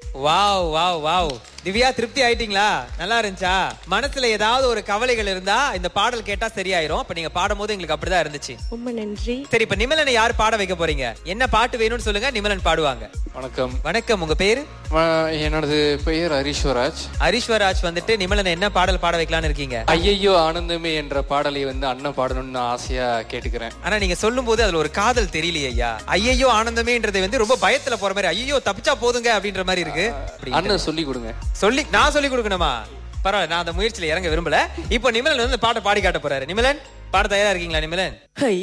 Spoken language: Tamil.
வாவ் வாவ் வாவ் திவ்யா திருப்தி ஆயிட்டீங்களா நல்லா இருந்துச்சா மனசுல ஏதாவது ஒரு கவலைகள் இருந்தா இந்த பாடல் கேட்டா சரியாயிரும் இப்ப நீங்க பாடும்போது எங்களுக்கு அப்படிதான் இருந்துச்சு ரொம்ப நன்றி சரி இப்ப நிமலனை யார் பாட வைக்க போறீங்க என்ன பாட்டு வேணும்னு சொல்லுங்க நிமலன் பாடுவாங்க வணக்கம் வணக்கம் உங்க பேரு ம- எனது பெயர் ஹரீஸ்வராஜ் ஹரீஸ்வராஜ் வந்துட்டு நிமலன் என்ன பாடல் பாட வைக்கலாம்னு இருக்கீங்க ஐயையோ ஆனந்தமே என்ற பாடலை வந்து அண்ணன் பாடணும்னு நான் ஆசையா கேட்டுக்கிறேன் ஆனா நீங்க சொல்லும் போது அதுல ஒரு காதல் தெரியலையே ஐயா ஐயையோ ஆனந்தமேன்றது வந்து ரொம்ப பயத்துல போற மாதிரி ஐயோ தப்பிச்சா போதுங்க அப்படின்ற மாதிரி இருக்கு அப்படி அண்ணன் சொல்லி கொடுங்க சொல்லி நான் சொல்லி கொடுக்கணுமா பரவாயில்ல நான் அந்த முயற்சியில இறங்க விரும்பல இப்போ நிமலன் வந்து பாட்டை பாடி காட்ட போறாரு நிமலன் பாட தயாரா இருக்கீங்களா நிமலன்